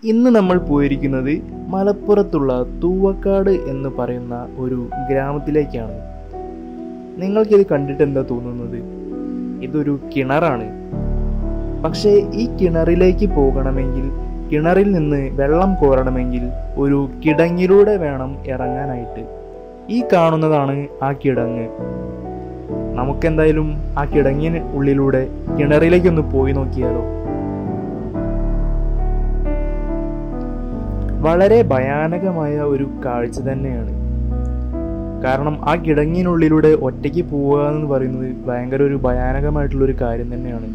ഇന്ന് നമ്മൾ പോയിരിക്കുന്നത് മലപ്പുറത്തുള്ള തൂവക്കാട് എന്ന് പറയുന്ന ഒരു ഗ്രാമത്തിലേക്കാണ് നിങ്ങൾക്കിത് കണ്ടിട്ട് എന്താ തോന്നുന്നത് ഇതൊരു കിണറാണ് പക്ഷേ ഈ കിണറിലേക്ക് പോകണമെങ്കിൽ കിണറിൽ നിന്ന് വെള്ളം കോരണമെങ്കിൽ ഒരു കിടങ്ങിലൂടെ വേണം ഇറങ്ങാനായിട്ട് ഈ കാണുന്നതാണ് ആ കിടങ്ങ് നമുക്കെന്തായാലും ആ കിടങ്ങിന് ഉള്ളിലൂടെ കിണറിലേക്കൊന്ന് പോയി നോക്കിയാലോ വളരെ ഭയാനകമായ ഒരു കാഴ്ച തന്നെയാണ് കാരണം ആ കിടങ്ങിനുള്ളിലൂടെ ഒറ്റയ്ക്ക് പോവുക എന്ന് പറയുന്നത് ഭയങ്കര ഒരു ഭയാനകമായിട്ടുള്ള ഒരു കാര്യം തന്നെയാണ്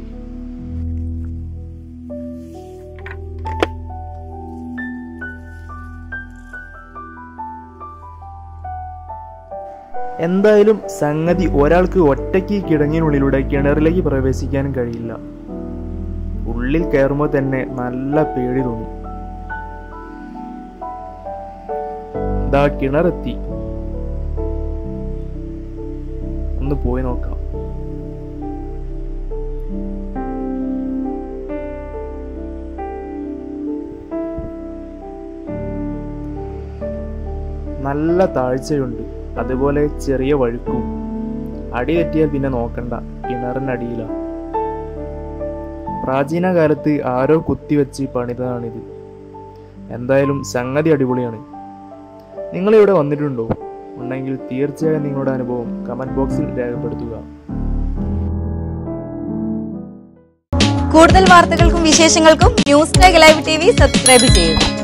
എന്തായാലും സംഗതി ഒരാൾക്ക് ഒറ്റയ്ക്ക് കിടങ്ങിനുള്ളിലൂടെ കിണറിലേക്ക് പ്രവേശിക്കാനും കഴിയില്ല ഉള്ളിൽ കയറുമ്പോൾ തന്നെ നല്ല പേടി തോന്നും ദാ കിണറെത്തി ഒന്ന് പോയി നോക്കാം നല്ല താഴ്ചയുണ്ട് അതുപോലെ ചെറിയ വഴുക്കും അടി തെറ്റിയാൽ പിന്നെ നോക്കണ്ട കിണറിനടിയില പ്രാചീന കാലത്ത് ആരോ കുത്തിവെച്ച് പണിതതാണിത് എന്തായാലും സംഗതി അടിപൊളിയാണ് നിങ്ങൾ ഇവിടെ വന്നിട്ടുണ്ടോ ഉണ്ടെങ്കിൽ തീർച്ചയായും നിങ്ങളുടെ അനുഭവം കമന്റ് ബോക്സിൽ രേഖപ്പെടുത്തുക കൂടുതൽ വാർത്തകൾക്കും വിശേഷങ്ങൾക്കും news tag live T V subscribe ചെയ്യുക